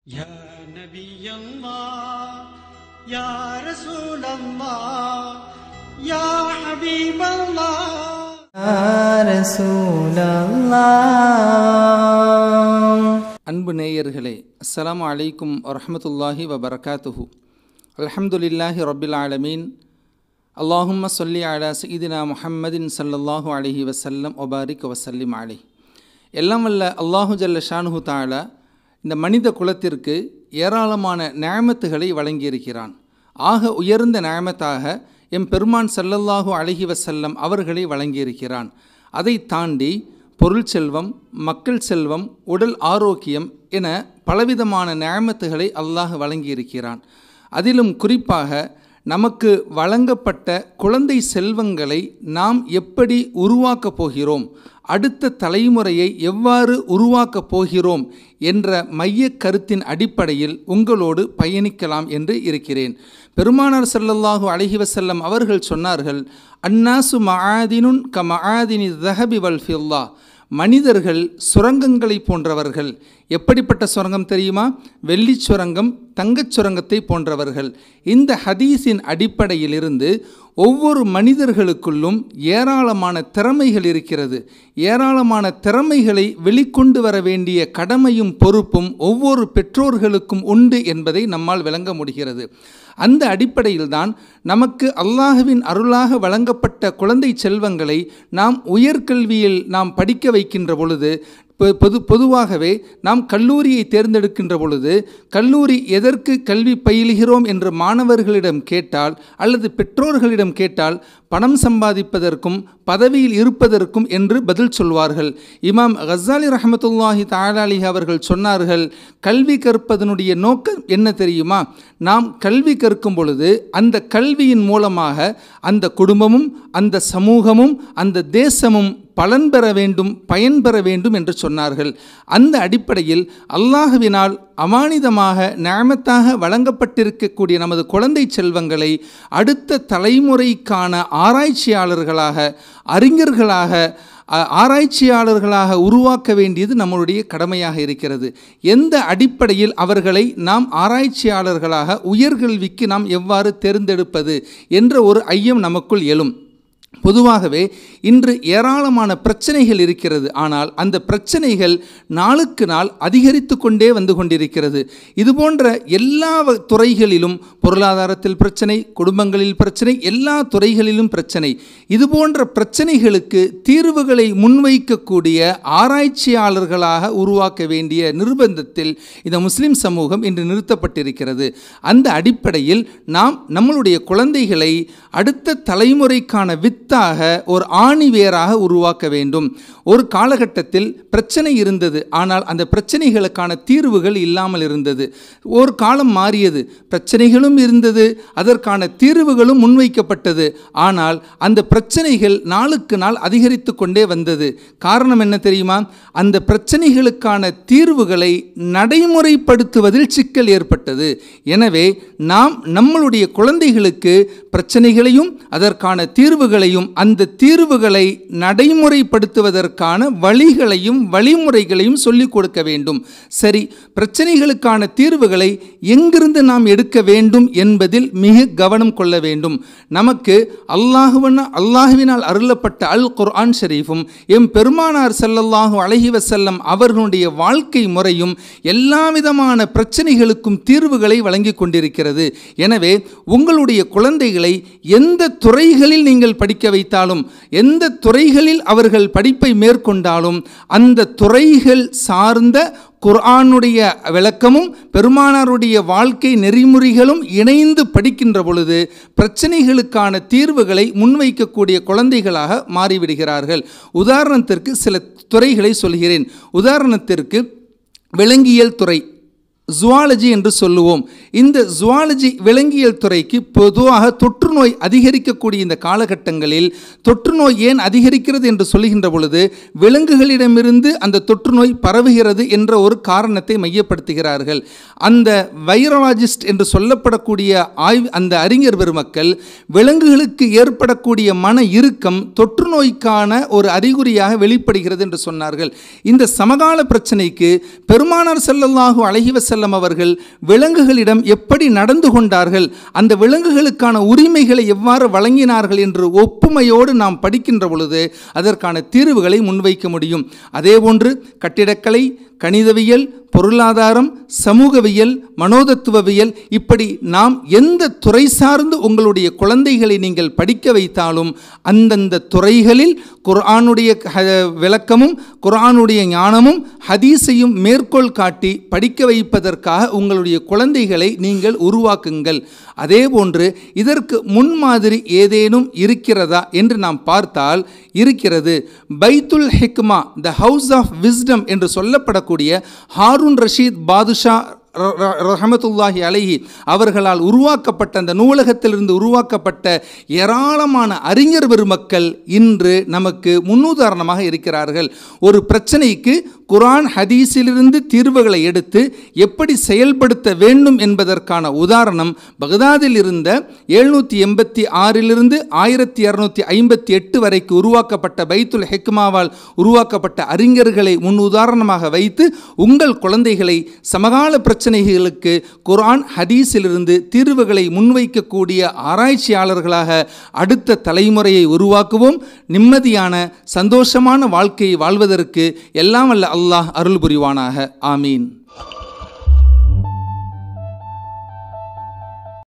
يا نبي الله يا رسول الله يا حبيب الله يا رسول الله அன்பு நேயர்களே அஸ்ஸலாமு அலைக்கும் வரஹ்மத்துல்லாஹி வபரகாத்துஹு அல்ஹம்துலில்லாஹி ரப்பில் ஆலமீன் அல்லாஹும்ம சொல்லி அலா சீதினா முஹம்மதின் ஸல்லல்லாஹு அலைஹி வஸல்லம் ஒபாரிக் வசல்லிம் அலை எல்லாம் வல்ல அல்லாஹு ஜல்ல ஷானுஹு தாலா இந்த மனித குலத்திற்கு ஏராளமான நியாமத்துகளை வழங்கியிருக்கிறான் ஆக உயர்ந்த நியாமத்தாக எம் பெருமான் ஸல்லல்லாஹு அலைஹி வஸல்லம் அவர்களை வழங்கியிருக்கிறான் அதை தாண்டி பொருள் செல்வம் மக்கள் செல்வம் உடல் ஆரோக்கியம் என பலவிதமான நியாமத்துகளை அல்லாஹ் வழங்கியிருக்கிறான் அதிலும் குறிப்பாக நமக்கு வழங்கப்பட்ட குழந்தை செல்வங்களை நாம் எப்படி உருவாக்கப் போகிறோம் அடுத்த தலைமுறையை எவ்வாறு உருவாக்கப் போகிறோம் என்ற மையக் கருத்தின் அடிப்படையில் உங்களோடு பயணிக்கலாம் என்று இருக்கிறேன் பெருமானார் ஸல்லல்லாஹு அலைஹி வஸல்லம் அவர்கள் சொன்னார்கள் அன்னாசு மஆதினுன் க மஆதினி தஹபி வல் ஃபில்லா மனிதர்கள் சுரங்கங்களை போன்றவர்கள் எப்படிப்பட்ட சுரங்கம் தெரியுமா வெள்ளி சுரங்கம் தங்கச் சுரங்கத்தை போன்றவர்கள் இந்த ஹதீஸின் அடிப்படையிலிருந்து ஒவ்வொரு மனிதர்களுக்குள்ளும் ஏராளமான திறமைகள் இருக்கிறது ஏராளமான திறமைகளை வெளிக்கொண்டு வர வேண்டிய கடமையும் பொறுப்பும் ஒவ்வொரு பெற்றோர்களுக்கும் உண்டு என்பதை நம்மால் விளங்க முடிகிறது அந்த அடிப்படையில்தான் நமக்கு அல்லாஹுவின் அருளாக வழங்கப்பட்ட குழந்தை செல்வங்களை நாம் உயர்கல்வியில் நாம் படிக்க வைக்கின்ற பொழுது பொ- பொது பொதுவாகவே நாம் கல்லூரியை தேர்ந்தெடுக்கின்ற பொழுது கல்லூரி எதற்கு கல்வி பயிலுகிறோம் என்று மாணவர்களிடம் கேட்டால் அல்லது பெற்றோர்களிடம் கேட்டால் பணம் சம்பாதிப்பதற்கும் பதவியில் இருப்பதற்கும் என்று பதில் சொல்வார்கள் இமாம் கசாலி ரஹமத்துல்லாஹி தாலாலி அவர்கள் சொன்னார்கள் கல்வி கற்பதனுடைய நோக்கம் என்ன தெரியுமா நாம் கல்வி கற்கும் பொழுது அந்த கல்வியின் மூலமாக அந்த குடும்பமும் அந்த சமூகமும் அந்த தேசமும் பலன் பெற வேண்டும் பயன் பெற வேண்டும் என்று சொன்னார்கள் அந்த அடிப்படையில் அல்லாஹுவினால் அமானிதமாக நியமத்தாக வழங்கப்பட்டிருக்கக்கூடிய நமது குழந்தை செல்வங்களை அடுத்த தலைமுறைக்கான ஆராய்ச்சியாளர்களாக அறிஞர்களாக அ- ஆராய்ச்சியாளர்களாக உருவாக்க வேண்டியது நம்மளுடைய கடமையாக இருக்கிறது எந்த அடிப்படையில் அவர்களை நாம் ஆராய்ச்சியாளர்களாக உயர்கல்விக்கு நாம் எவ்வாறு தேர்ந்தெடுப்பது என்ற ஒரு ஐயம் நமக்குள் எழும் பொதுவாகவே இன்று ஏராளமான பிரச்சனைகள் இருக்கிறது ஆனால் அந்த பிரச்சனைகள் நாளுக்கு நாள் அதிகரித்து கொண்டே வந்து கொண்டிருக்கிறது இது போன்ற எல்லா வ- துறைகளிலும் பொருளாதாரத்தில் பிரச்சனை குடும்பங்களில் பிரச்சனை எல்லா துறைகளிலும் பிரச்சனை இது போன்ற பிரச்சனைகளுக்கு தீர்வுகளை முன்வைக்கக்கூடிய ஆராய்ச்சியாளர்களாக உருவாக்க வேண்டிய நிர்பந்தத்தில் இந்த முஸ்லிம் சமூகம் இன்று நிறுத்தப்பட்டிருக்கிறது அந்த அடிப்படையில் நாம் நம்மளுடைய குழந்தைகளை அடுத்த தலைமுறைக்கான வித்தாக ஒரு ஆணிவேராக உருவாக்க வேண்டும் ஒரு காலகட்டத்தில் பிரச்சனை இருந்தது ஆனால் அந்த பிரச்சனைகளுக்கான தீர்வுகள் இல்லாமல் இருந்தது ஒரு காலம் மாறியது பிரச்சனைகளும் இருந்தது அதற்கான தீர்வுகளும் முன்வைக்கப்பட்டது ஆனால் அந்த பிரச்சனைகள் நாளுக்கு நாள் அதிகரித்து கொண்டே வந்தது காரணம் என்ன தெரியுமா அந்த பிரச்சனைகளுக்கான தீர்வுகளை நடைமுறைப்படுத்துவதில் சிக்கல் ஏற்பட்டது எனவே நாம் நம்மளுடைய குழந்தைகளுக்கு பிரச்சனைகளையும் அதற்கான தீர்வுகளையும் அந்த தீர்வுகளை நடைமுறைப்படுத்துவதற்கான வழிகளையும் வழிமுறைகளையும் சொல்லிக் கொடுக்க வேண்டும் சரி பிரச்சனைகளுக்கான தீர்வுகளை எங்கிருந்து நாம் எடுக்க வேண்டும் என்பதில் மிக கவனம் கொள்ள வேண்டும் நமக்கு அல்லாஹுவன அல்லாஹுவினால் அருளப்பட்ட அல் குர்ஆன் ஷரீஃபும் எம் பெருமானார் ஸல்லல்லாஹு அலைஹி வஸல்லம் அவர்களுடைய வாழ்க்கை முறையும் எல்லா விதமான பிரச்சனைகளுக்கும் தீர்வுகளை வழங்கி கொண்டிருக்கிறது எனவே உங்களுடைய குழந்தைகளை எந்த துறைகளில் நீங்கள் படிக்க வைத்தாலும் எந்த துறைகளில் அவர்கள் படிப்பை மேற்கொண்டாலும் அந்த துறைகள் சார்ந்த குர்ஆனுடைய விளக்கமும் பெருமானாருடைய வாழ்க்கை நெறிமுறைகளும் இணைந்து படிக்கின்ற பொழுது பிரச்சனைகளுக்கான தீர்வுகளை முன்வைக்கக்கூடிய குழந்தைகளாக மாறிவிடுகிறார்கள் உதாரணத்திற்கு சில துறைகளை சொல்கிறேன் உதாரணத்திற்கு விலங்கியல் துறை ஜுவாலஜி என்று சொல்லுவோம் இந்த ஜுவாலஜி விலங்கியல் துறைக்கு பொதுவாக தொற்று நோய் அதிகரிக்கக்கூடிய இந்த காலகட்டங்களில் தொற்று நோய் ஏன் அதிகரிக்கிறது என்று சொல்லுகின்ற பொழுது விலங்குகளிடமிருந்து அந்த தொற்று நோய் பரவுகிறது என்ற ஒரு காரணத்தை மையப்படுத்துகிறார்கள் அந்த வைரலாஜிஸ்ட் என்று சொல்லப்படக்கூடிய ஆய்வு அந்த அறிஞர் பெருமக்கள் விலங்குகளுக்கு ஏற்படக்கூடிய மன இறுக்கம் தொற்று நோய்க்கான ஒரு அறிகுறியாக வெளிப்படுகிறது என்று சொன்னார்கள் இந்த சமகால பிரச்சனைக்கு பெருமானார் ஸல்லல்லாஹு அலைஹி வஸல்லம் வஸல்லம் அவர்கள் விலங்குகளிடம் எப்படி நடந்து கொண்டார்கள் அந்த விலங்குகளுக்கான உரிமைகளை எவ்வாறு வழங்கினார்கள் என்று ஒப்புமையோடு நாம் படிக்கின்ற பொழுது அதற்கான தீர்வுகளை முன்வைக்க முடியும் அதேபோன்று கட்டிடக்கலை கணிதவியல் பொருளாதாரம் சமூகவியல் மனோதத்துவவியல் இப்படி நாம் எந்த துறை சார்ந்து உங்களுடைய குழந்தைகளை நீங்கள் படிக்க வைத்தாலும் அந்தந்த துறைகளில் குர்ஆனுடைய ஹ- விளக்கமும் குர்ஆனுடைய ஞானமும் ஹதீஸையும் மேற்கோள் காட்டி படிக்க வைப்பதற்காக உங்களுடைய குழந்தைகளை நீங்கள் உருவாக்குங்கள் அதேபோன்று இதற்கு முன்மாதிரி ஏதேனும் இருக்கிறதா என்று நாம் பார்த்தால் இருக்கிறது Baitul Hikma the house of wisdom என்று சொல்லப்படக்கூடிய ஹாரூன் ரஷீத் பாதுஷா ர- ர- ரஹமத்துல்லாஹி அலைஹி அவர்களால் உருவாக்கப்பட்ட அந்த நூலகத்திலிருந்து உருவாக்கப்பட்ட ஏராளமான அறிஞர் பெருமக்கள் இன்று நமக்கு முன்னுதாரணமாக இருக்கிறார்கள் ஒரு பிரச்சனைக்கு குர்ஆன் ஹதீஸிலிருந்து தீர்வுகளை எடுத்து எப்படி செயல்படுத்த வேண்டும் என்பதற்கான உதாரணம் பகதாதில் இருந்த எழுநூற்றி எண்பத்தி ஆறிலிருந்து ஆயிரத்தி இரநூத்தி ஐம்பத்தி எட்டு வரைக்கு உருவாக்கப்பட்ட பைத்துல் ஹெக்மாவால் உருவாக்கப்பட்ட அறிஞர்களை முன் உதாரணமாக வைத்து உங்கள் குழந்தைகளை சமகால பிரச்சனைகளுக்கு குர்ஆன் ஹதீஸிலிருந்து தீர்வுகளை முன்வைக்கக்கூடிய ஆராய்ச்சியாளர்களாக அடுத்த தலைமுறையை உருவாக்குவோம் நிம்மதியான சந்தோஷமான வாழ்க்கையை வாழ்வதற்கு எல்லாம் வல்ல அல்லாஹ் அருள் புரிவானாக ஆமீன்